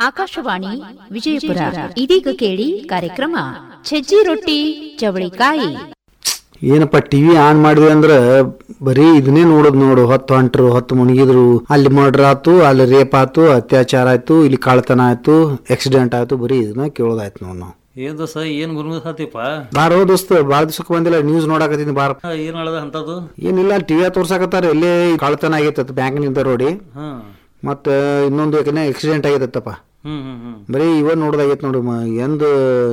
ಆಕಾಶವಾಣಿ ವಿಜಯಪುರ ಇದೀಗ ಕೇಳಿ ಕಾರ್ಯಕ್ರಮ ಸಜ್ಜಿ ರೊಟ್ಟಿ ಚವಳಿಕಾಯಿ ಏನಪ್ಪ ಟಿವಿ ಆನ್ ಮಾಡಿದ್ವಿ ಅಂದ್ರ ಬರೀ ಇದನ್ನೇ ನೋಡೋದ್ ನೋಡು ಹೊತ್ತು ಹೊಂಟ್ರು ಹೊತ್ತು ಮುಣಗಿದ್ರು ಅಲ್ಲಿ ಮರ್ಡರ್ ಆತು ಅಲ್ಲಿ ರೇಪ್ ಆತು ಅತ್ಯಾಚಾರ ಆಯ್ತು ಇಲ್ಲಿ ಕಳ್ತನ ಆಯ್ತು ಆಕ್ಸಿಡೆಂಟ್ ಆಯ್ತು ಬರೀ ಇದನ್ನ ಕೇಳೋದಾಯ್ತು ನೋಡ್ ನಾವು ಏನ್ ದೋಸ್ತ ಏನ್ ಗುರುಮುಖಾತಿಪ್ಪ ಬಾರೋ ದೋಸ್ತ ಬಾಳ ದಿವ್ಸಕ್ಕೆ ಬಂದಿಲ್ಲ ನ್ಯೂಸ್ ನೋಡಾಕತ್ತೀನಿ ಬಾರ ಏನ್ ಹೇಳದ ಅಂತದ್ದು ಏನಿಲ್ಲ ಟಿವಿ ತೋರ್ಸಾಕತ್ತಾರ ಎಲ್ಲೇ ಕಳ್ತನ ಆಗೈತತ್ ಬ್ಯಾಂಕ್ನಿಂದ ರೋಡಿ ಹಾ ಮತ್ತ ಇನ್ನೊಂದು ಯಾಕಂದ್ರೆ ಆಕ್ಸಿಡೆಂಟ್ ಆಗೈತತ್ತಪ್ಪ ಹ್ಮ್ ಹ್ಮ್ ಹ್ಮ್ ಬರೀ ಇವ ನೋಡ್ದಾಗೈತ್ ನೋಡು ಮ- ಎಂದ್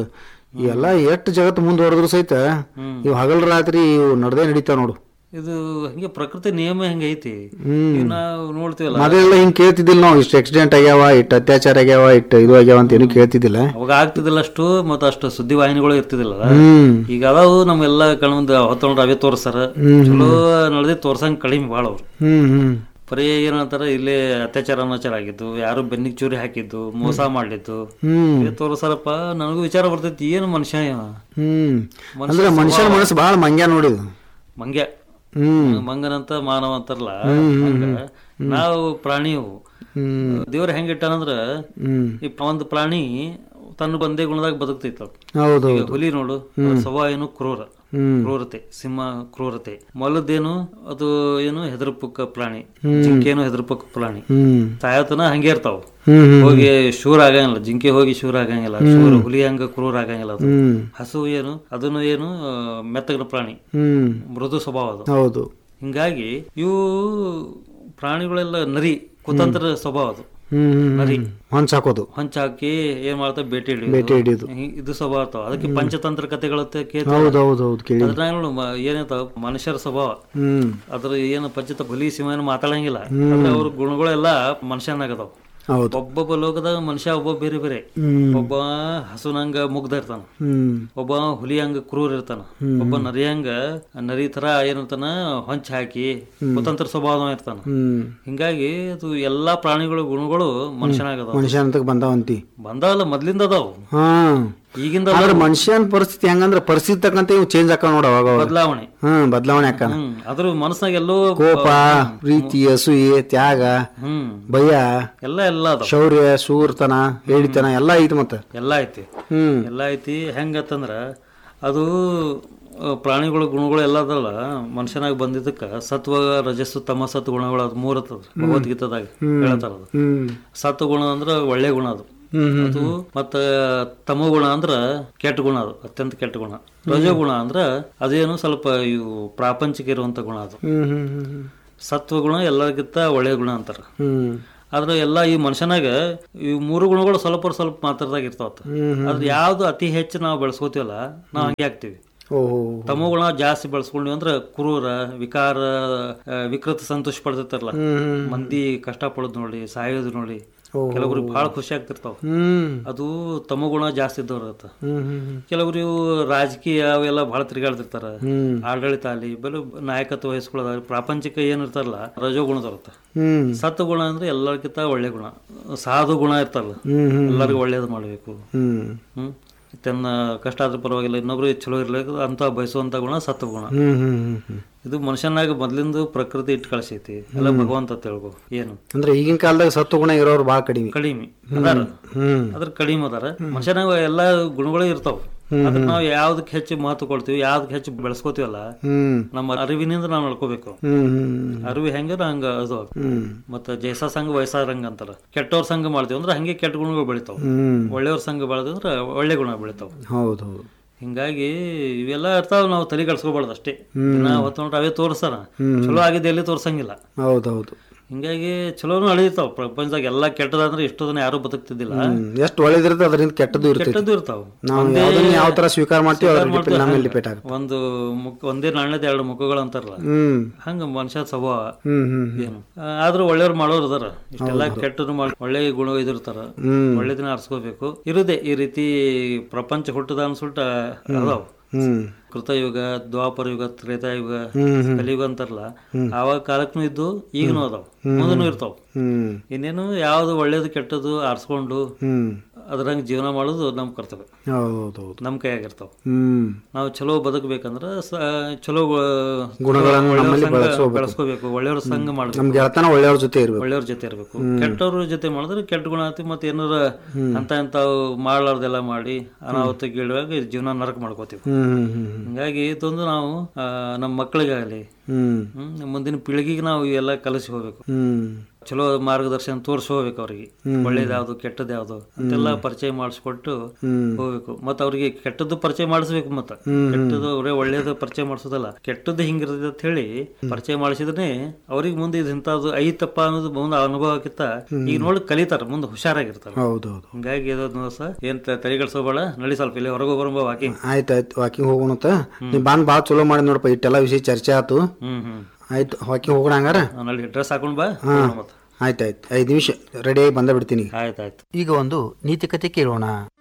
ಎಲ್ಲ ಎಷ್ಟು ಜಗತ್ತು ಮುಂದುವರೆದ್ರು ಸಹಿತ ಇವ್ ಹಗಲ್ ರಾತ್ರಿ ಇವು ನಡ್ದೇ ನಡೀತಾವ ನೋಡು ಇದು ಹಂಗೆ ಪ್ರಕೃತಿ ನಿಯಮ ಹೆಂಗ ಐತಿ ಹ್ಮ್. ಈಗ ನಾವು ನೋಡ್ತೀವಲ್ಲ ಮೊದಲೆಲ್ಲ ಹಿಂಗ್ ಕೇಳ್ತಿದ್ದಿಲ್ಲ ನಾವು ಇಷ್ಟು ಆಕ್ಸಿಡೆಂಟ್ ಆಗ್ಯಾವ ಇಟ್ಟು ಅತ್ಯಾಚಾರ ಆಗ್ಯಾವ ಇಟ್ಟು ಇದು ಆಗ್ಯಾವ ಅಂತ ಏನು ಕೇಳ್ತಿದ್ದಿಲ್ಲ ಅವಾಗ ಆಗ್ತಿದ್ದಿಲ್ಲ ಅಷ್ಟು ಮತ್ತ ಅಷ್ಟು ಸುದ್ದಿ ವಾಹಿನಿಗಳು ಇರ್ತಿದಿಲ್ಲ ಹ್ಮ್ ಈಗ ಅದಾವು ನಮ್ಮೆಲ್ಲ ಕಣ್ಮುಂದ ಹೊತ್ತೊಂಡ್ರ ಅವೇ ತೋರ್ಸಾರ ಚಲೋ ನಡೆದಿ ತೋರ್ಸಂಗ್ ಕಡಿಮೆ ಭಾಳ ಅವ್ರು ಹ್ಮ್ ಹ್ಮ್ ಬರೀ ಏನಂತಾರ ಇಲ್ಲೇ ಅತ್ಯಾಚಾರ ಅನಾಚಾರ ಆಗಿದ್ದು ಯಾರು ಬೆನ್ನಿಗೆ ಚೂರಿ ಹಾಕಿದ್ದು ಮೋಸ ಮಾಡ್ಲಿದ್ದು ಹ್ಮ್ ಇದೇ ತೋರ್ಸಾರಪ್ಪ ನನಗೂ ವಿಚಾರ ಬರ್ತೈತಿ ಏನು ಮನುಷ್ಯ ಇವ? ಹ್ಮ್ ಅಂದ್ರೆ ಮನುಷ್ಯನ ಮನಸ್ಸು ಬಾಳ ಮಂಗ್ಯ ನೋಡಿದು ಮಂಗ್ಯ ಹ್ಮ್ ಮಂಗನಂತ ಮಾನವ ಅಂತಾರಲ್ಲ ಹಂಗ ನಾವು ಪ್ರಾಣಿವು ಹ್ಮ್ ದೇವ್ರ ಹೆಂಗ್ ಇಟ್ಟಾನಂದ್ರ ಹ್ಮ್ ಈ ಒಂದು ಪ್ರಾಣಿ ತನ್ನ ಒಂದೇ ಗುಣದಾಗ ಬದುಕ್ತೈತ ಹೌದು ಈಗ ಹುಲಿ ನೋಡು ಅದ್ರ ಸ್ವಭಾವ ಏನು ಕ್ರೂರ ಹ್ಮ್ ಕ್ರೂರತೆ ಸಿಂಹ ಕ್ರೂರತೆ ಮೊಲದ್ದೇನು ಅದು ಏನು ಹೆದರ್ಪುಕ್ಕ ಪ್ರಾಣಿ ಜಿಂಕೆನು ಹೆದರ್ಪುಕ್ಕ ಪ್ರಾಣಿ ಹ್ಮ್ ಸಾಯತನ ಹಂಗೆ ಇರ್ತಾವ ಹ್ಮ್ ಹ್ಮ್ ಹೋಗಿ ಶೂರ ಆಗಂಗಿಲ್ಲ ಜಿಂಕೆ ಹೋಗಿ ಶೂರ ಆಗಂಗಿಲ್ಲ ಶೂರ ಹುಲಿ ಹಂಗ ಕ್ರೂರ ಆಗಂಗಿಲ್ಲ ಅದು ಹ್ಮ್ ಹಸು ಏನು ಅದನ್ನು ಏನು ಆ, ಮೆತ್ತಗಿನ ಪ್ರಾಣಿ ಹ್ಮ್ ಮೃದು ಸ್ವಭಾವ ಅದು ಹೌದು ಹಿಂಗಾಗಿ ಇವು ಪ್ರಾಣಿಗಳೆಲ್ಲ ನರಿ ಕುತಂತ್ರ ಸ್ವಭಾವ ಅದು ಹ್ಮ್ ಹ್ಮ್ ಹೊಂಚ್ ಹಾಕೋದು ಹೊಂಚ ಹಾಕಿ ಏನ್ ಮಾಡ್ತಾವ ಬೇಟೆ ಹಿಡಿಯೋದು. ಬೇಟೆ ಹಿಡಿಯೋದು ಹಿ- ಇದು ಸ್ವಭಾವ ಇರ್ತಾವ ಅದಕ್ಕೆ ಪಂಚತಂತ್ರ ಕಥೆಗಳತ್ತ ಹೌದು ಹೌದು ಹೌದು ಕೇಳಿ ಅದ್ರಾಗ ನೋಡು ಮ- ಏನಿರ್ತಾವ ಮನುಷ್ಯರ ಸ್ವಭಾವ ಹ್ಮ್ ಅದ್ರ ಏನು ಪಂಚತ ಹುಲಿ ಸಿಂಹ ಏನು ಮಾತಾಡಂಗಿಲ್ಲ ಆದ್ರೆ ಅವ್ರ ಗುಣಗಳೆಲ್ಲ ಮನುಷ್ಯನಾಗದಾವ ಹೌದು ಒಬ್ಬೊಬ್ಬ ಲೋಕದಾಗ ಮನುಷ್ಯ ಒಬ್ಬ ಬೇರೆ ಬೇರೆ ಹ್ಮ್ ಒಬ್ಬ ಹಸುನಂಗ ಮುಗ್ಧ ಇರ್ತಾನ ಹ್ಮ್ ಒಬ್ಬ ಹುಲಿ ಹಂಗ ಕ್ರೂರ ಇರ್ತಾನ ಒಬ್ಬ ನರಿ ಹಂಗ ನರಿ ತರ ಏನಿರ್ತಾನ ಹೊಂಚ ಹಾಕಿ ಕುತಂತ್ರ ಸ್ವಭಾವ ಇರ್ತಾನ ಹ್ಮ್ ಹಿಂಗಾಗಿ ಅದು ಎಲ್ಲಾ ಪ್ರಾಣಿಗಳ ಗುಣಗಳು ಮನುಷ್ಯನಾಗದಾವ ಮನುಷ್ಯ ಅಂತ ಬಂದಾವಂತಿ ಬಂದಾವಲ್ಲ ಮೊದ್ಲಿಂದ ಅದಾವ ಹಾ ಈಗಿಂದ ಆದ್ರೆ ಮನುಷ್ಯನ ಪರಿಸ್ಥಿತಿ ಹೆಂಗಂದ್ರ ಪರಿಸ್ಥಿತಿ ತಕ್ಕಂತೆ ಇವು ಚೇಂಜ್ ಆಕ ನೋಡ ಅವಾಗ ಅವಾಗ. ಬದಲಾವಣೆ ಹ್ಮ್ ಬದಲಾವಣೆ ಆಕ ಹ್ಮ್ ಅದ್ರ ಮನಸ್ನಾಗ ಎಲ್ಲೋ ಕೋಪ ಪ್ರೀತಿ ಅಸೂಯೆ ತ್ಯಾಗ ಹ್ಮ್ ಭಯ ಎಲ್ಲ ಎಲ್ಲ ಅದಾವ ಶೌರ್ಯ ಶೂರ್ತನ ಹೇಳಿತನ ಎಲ್ಲ ಐತಿ ಮತ್ತ ಎಲ್ಲ ಐತಿ ಹ್ಮ್ ಎಲ್ಲ ಐತಿ ಹೆಂಗತ್ತಂದ್ರ ಅದು ಆ, ಪ್ರಾಣಿಗಳ ಗುಣಗಳು ಎಲ್ಲ ಅದಲ್ಲ ಮನುಷ್ಯನಾಗ ಬಂದಿದ್ದಕ್ಕ ಸತ್ವ ರಜಸ್ಸು ತಮಸತ್ ಗುಣಗಳು ಅದು ಮೂರ್ ಅತ್ತದ ಭಗವದ್ಗೀತಾದಾಗ ಹೇಳ್ತಾರ ಅದು ಹ್ಮ್ ಸತ್ವ ಗುಣ ಅಂದ್ರ ಒಳ್ಳೆ ಗುಣ ಅದು ಹ್ಮ್ ಹ್ಮ್ ಅದು ಮತ್ತ ತಮೋ ಗುಣ ಅಂದ್ರ ಕೆಟ್ಟ ಗುಣ ಅದು ಅತ್ಯಂತ ಕೆಟ್ಟ ಗುಣ ರಜೋಗುಣ ಅಂದ್ರ ಅದೇನು ಸ್ವಲ್ಪ ಇವು ಪ್ರಾಪಂಚಿಕ ಇರುವಂತ ಗುಣ ಅದು ಹ್ಮ್ ಹ್ಮ್ ಹ್ಮ್ ಸತ್ವಗುಣ ಎಲ್ಲರಿಗಿಂತ ಒಳ್ಳೆಯ ಗುಣ ಅಂತಾರ ಹ್ಮ್ ಆದ್ರೆ ಎಲ್ಲ ಈ ಮನುಷ್ಯನಾಗ ಈ ಮೂರು ಗುಣಗಳು ಸ್ವಲ್ಪ ಸ್ವಲ್ಪ ಮಾತ್ರದಾಗ ಇರ್ತಾವ ಹ್ಮ್ ಆದ್ರೆ ಯಾವ್ದು ಅತಿ ಹೆಚ್ಚು ನಾವು ಬೆಳೆಸ್ಕೋತೀವಲ್ಲ ನಾವು ಹಂಗೆ ಆಗ್ತೀವಿ ಓಹೋ ತಮೋಗುಣ ಜಾಸ್ತಿ ಬೆಳೆಸ್ಕೊಂಡ್ವಿ ಅಂದ್ರೆ ಕ್ರೂರ ವಿಕಾರ ಆ, ವಿಕೃತ ಸಂತೋಷ ಪಡ್ತಿರ್ತಾರಲ್ಲ ಹ್ಮ್ ಮಂದಿ ಕಷ್ಟ ಪಡೋದು ನೋಡಿ ಸಾಯೋದು ನೋಡಿ ಓಹೋ. ಕೆಲವ್ರಿಗೆ ಬಹಳ ಖುಷಿ ಆಗ್ತಿರ್ತಾವ ಹ್ಮ್ ಅದು ತಮೋಗುಣ ಜಾಸ್ತಿ ಇದ್ದವ್ರ ಇರತ್ತ ಹ್ಮ್ ಹ್ಮ್ ಹ್ಮ್ ಕೆಲವ್ರು ಇವು ರಾಜಕೀಯ ಅವೆಲ್ಲ ಬಹಳ ತಿರುಗಾಡ್ತಿರ್ತಾರ ಹ್ಮ್ ಆಡಳಿತ ಅಲ್ಲಿ ಬಲು ನಾಯಕತ್ವ ವಹಿಸ್ಕೊಳ್ಳೋದಾಗ್ಲಿ ಪ್ರಾಪಂಚಿಕ ಏನಿರ್ತಾರಲ್ಲ ರಜೋಗುಣದವ್ರತ್ತ ಹ್ಮ್ ಸತ್ವಗುಣ ಅಂದ್ರೆ ಎಲ್ಲರಿಗಿಂತ ಒಳ್ಳೆ ಗುಣ ಸಾಧು ಗುಣ ಇರ್ತಾರಲ್ಲ ಹ್ಮ್ ಹ್ಮ್ ಎಲ್ಲರಿಗೂ ಒಳ್ಳೇದು ಮಾಡಬೇಕು ಹ್ಮ್ ಹ್ಮ್ ತನ್ನ ಕಷ್ಟ ಆದ್ರೂ ಪರವಾಗಿಲ್ಲ ಇನ್ನೊಬ್ರು ಚಲೋ ಇರ್ಬೇಕು ಅಂತ ಬಯಸುವಂತ ಗುಣ ಸತ್ವಗುಣ ಹ್ಮ್ ಹ್ಮ್ ಹ್ಮ್ ಹ್ಮ್ ಇದು ಮನುಷ್ಯನಾಗ ಮೊದ್ಲಿಂದ ಪ್ರಕೃತಿ ಇಟ್ಟು ಕಳ್ಸೈತಿ ಎಲ್ಲ ಭಗವಂತ ತಿಳ್ಕೊ ಏನು ಅಂದ್ರೆ ಈಗಿನ ಕಾಲದಾಗ ಸತ್ತು ಗುಣ ಇರೋರು ಬಾಳ ಕಡಿಮೆ ಕಡಿಮೆ ಅದಾರ ಹ್ಮ್ ಅದ್ರ ಕಡಿಮೆ ಅದಾರ ಮನುಷ್ಯನಾಗ ಎಲ್ಲಾ ಗುಣಗಳು ಇರ್ತಾವ ಅದ್ರ ನಾವು ಯಾವ್ದಕ್ಕೆ ಹೆಚ್ಚು ಮಹತ್ವ ಕೊಡ್ತೀವಿ ಯಾವ್ದಕ್ಕೆ ಹೆಚ್ಚು ಬೆಳೆಸ್ಕೋತೀವಲ್ಲ ಹ್ಮ್ ನಮ್ಮ ಅರಿವಿನಿಂದ ನಾವು ನಡ್ಕೋಬೇಕು ಹ್ಮ್ ಹ್ಮ್ ಅರಿವು ಹೆಂಗ ಹಂಗ ಅದು ಹ್ಮ್ ಮತ್ತ ಜೈಸ ಸಂಘ ವಯಸ್ಸಾದ ರಂಗ ಅಂತಾರ ಕೆಟ್ಟವ್ರ ಸಂಘ ಮಾಡ್ತೀವಿ ಅಂದ್ರೆ ಹಂಗೆ ಕೆಟ್ಟ ಗುಣಗಳು ಬೆಳಿತಾವ ಹ್ಮ್ ಒಳ್ಳೆಯವ್ರ ಸಂಘ ಬೆಳೆದ್ರೆ ಅಂದ್ರೆ ಒಳ್ಳೆ ಗುಣ ಬೆಳಿತಾವ ಹೌದು ಹೌದು ಹಿಂಗಾಗಿ ಇವೆಲ್ಲ ಇರ್ತಾವ ನಾವು ತಲೆ ಕಳ್ಸ್ಕೊಬಾರ್ದು ಅಷ್ಟೇ ದಿನ ಹೊತ್ತು ನೋಡ್ರಿ ಅವೇ ತೋರಿಸ್ತಾರ ಚಲೋ ಆಗಿದ್ದು ಎಲ್ಲಿ ತೋರ್ಸಂಗಿಲ್ಲ ಹೌದು ಹೌದು ಹಿಂಗಾಗಿ ಚಲೋನು ಅಳಿತಾವ ಪ್ರಪಂಚದಾಗ ಎಲ್ಲ ಕೆಟ್ಟದಂದ್ರೆ ಇಷ್ಟು ದಿನ ಯಾರು ಬದುಕ್ತಿದ್ದಿಲ್ಲ ಹ್ಮ್ ಎಷ್ಟು ಒಳ್ಳೇದಿರುತ್ತೆ ಅದರಿಂದ ಕೆಟ್ಟದ್ದು ಇರ್ತೈತಿ ಕೆಟ್ಟದ್ದು ಇರ್ತಾವ ನಾವು ಯಾವ್ದನ್ನ ಯಾವ ತರ ಸ್ವೀಕಾರ ಮಾಡ್ತೀವಿ ಅದ್ರ ಡಿಪೆಂಡ್ ನಮ್ಮ ಮೇಲೆ ಡಿಪೆಂಡ್ ಆಗುತ್ತೆ ಒಂದು ಮುಖ ಒಂದೇ ನಾಣ್ಯದ ಎರಡು ಮುಖಗಳು ಅಂತಾರಲ್ಲ ಹ್ಮ್ ಹಂಗ ಮನುಷ್ಯ ಸ್ವಭಾವ ಹ್ಮ್ ಹ್ಮ್ ಏನು ಆ, ಆದ್ರೂ ಒಳ್ಳೆಯವ್ರು ಮಾಡೋರು ಅದಾರ ಇಷ್ಟೆಲ್ಲ ಕೆಟ್ಟದ್ದು ಮಾಡಿ ಒಳ್ಳೆ ಗುಣ ಇದಿರ್ತಾರ ಹ್ಮ್ ಒಳ್ಳೆದಿನ ಆರಿಸ್ಕೋಬೇಕು ಇರುದೇ ಈ ರೀತಿ ಪ್ರಪಂಚ ಹುಟ್ಟದ ಅನ್ಸುಲ್ಟ ಅದಾವ ಹ್ಮ್ ಕೃತಯುಗ ದ್ವಾಪರ ಯುಗ ತ್ರೇತಾಯುಗ ಹ್ಮ್ ಹ್ಮ್ ಕಲಿಯುಗ ಅಂತಾರಲ್ಲ ಆವಾಗ ಕಾಲಕ್ಕೂ ಇದ್ದು ಈಗನೂ ಅದಾವ ಮುಂದೂ ಇರ್ತಾವ ಹ್ಮ್ ಇನ್ನೇನು ಯಾವ್ದು ಒಳ್ಳೇದು ಕೆಟ್ಟದ್ದು ಆರಿಸ್ಕೊಂಡು ಹ್ಮ್ ಅದ್ರಂಗೆ ಜೀವನ ಮಾಡೋದು ನಮ್ಮ ಕರ್ತವ್ಯ ಹೌದೌದು ನಮ್ಮ ಕೈಯಾಗಿರ್ತಾವ ಹ್ಮ್ ನಾವು ಚಲೋ ಬದುಕಬೇಕಂದ್ರೆ ಸ- ಚಲೋ ಗುಣಗಳನ್ನು ಒಳ್ಳೆಯವ್ರ ನಮ್ಮಲ್ಲಿ ಸಂಘ ಬೆಳೆಸ್ಕೋಬೇಕು. ಬೆಳೆಸ್ಕೋಬೇಕು ಒಳ್ಳೆಯವ್ರ ಸಂಘ ಮಾಡ್ಬೇಕು ನಮ್ ಗೆಳತನ ಒಳ್ಳೆಯವ್ರ ಜೊತೆ ಇರ್ಬೇಕು ಒಳ್ಳೆಯವ್ರ ಜೊತೆ ಇರಬೇಕು ಕೆಟ್ಟವ್ರ ಜೊತೆ ಮಾಡಿದ್ರೆ ಕೆಟ್ಟ ಗುಣ ಆತಿ ಮತ್ತೆ ಏನಾರ ಅಂತ ಇಂಥವು ಮಾಡ್ಲಾರ್ದೆಲ್ಲ ಮಾಡಿ ಅನಾಹುತ ಗೀಳುವಾಗ ಜೀವನ ನರಕ ಮಾಡ್ಕೋತೀವಿ ಹ್ಮ್ ಹ್ಮ್ ಹ್ಮ್ ಹಿಂಗಾಗಿ ಇದೊಂದು ನಾವು ಆ, ನಮ್ಮ ಮಕ್ಕಳಿಗಾಗಲಿ ಹ್ಮ್ ಹ್ಮ್, ಮುಂದಿನ ಪೀಳಿಗೆಗೆ ನಾವು ಇವೆಲ್ಲ ಕಲಿಸಿ ಹೋಗ್ಬೇಕು ಹ್ಮ್ ಚಲೋ ಮಾರ್ಗದರ್ಶನ ತೋರಿಸಿ ಹೋಗ್ಬೇಕು ಅವ್ರಿಗೆ ಒಳ್ಳೇದು ಯಾವ್ದು ಕೆಟ್ಟದ್ದು ಯಾವ್ದು ಅಂತೆಲ್ಲ ಪರಿಚಯ ಮಾಡಿಸ್ಕೊಟ್ಟು ಹ್ಮ್. ಹೋಗ್ಬೇಕು ಮತ್ತೆ ಅವ್ರಿಗೆ ಕೆಟ್ಟದ್ದು ಪರಿಚಯ ಮಾಡಿಸ್ಬೇಕು ಮತ್ತೆ ಕೆಟ್ಟದ್ದು ಅವರೇ ಒಳ್ಳೇದು ಪರಿಚಯ ಮಾಡಿಸೋದಲ್ಲ ಕೆಟ್ಟದ್ದು ಹಿಂಗಿರ್ತದೆ ಅಂತ ಹೇಳಿ ಪರಿಚಯ ಮಾಡಿಸಿದ್ರೆ ಅವ್ರಿಗೆ ಮುಂದೆ ಇದು ಇಂಥದ್ದು ಐತಪ್ಪ ಅನ್ನೋದು ಮುಂದೆ ಅನುಭವಕ್ಕಿಂತ ಈಗ ನೋಡಿ ಕಲಿತಾರ ಮುಂದೆ ಹುಷಾರಾಗಿರ್ತಾರೆ ಹೌದೌದು ಹಿಂಗಾಗಿ ಇದೊಂದು ದಿವಸ ಏನ್ ತಲೆಗೆಡ್ಸೋಬೇಡ ನಡಿ ಸ್ವಲ್ಪ ಇಲ್ಲಿ ಹೊರಗೆ ಬರಂಬ ವಾಕಿಂಗ್ ಆಯ್ತು ಆಯ್ತು ವಾಕಿಂಗ್ ಹೋಗೋಣತ್ತ ನೀ ಬಾಂದ್ ಭಾಳ ಚಲೋ ಮಾಡಿ ನೋಡಪ್ಪ ಇಟ್ಟೆಲ್ಲ ವಿಷಯ ಚರ್ಚೆ ಆತು ಹ್ಮ್ ಹ್ಮ್ ಆಯ್ತು ವಾಕಿಂಗ್ ಹೋಗೋಣ ಹಂಗಾರ ನಡಿ ಡ್ರೆಸ್ ಹಾಕೊಂಡ್ ಬಾ ಹಾ ಮತ್ತೆ ಆಯ್ತು ಆಯ್ತು ಐದು ನಿಮಿಷ ರೆಡಿಯಾಗಿ ಬಂದ ಬಿಡ್ತೀನಿ ಈಗ ಆಯ್ತಾಯ್ತು ಈಗ ಒಂದು ನೀತಿಕತೆ ಕೇಳೋಣ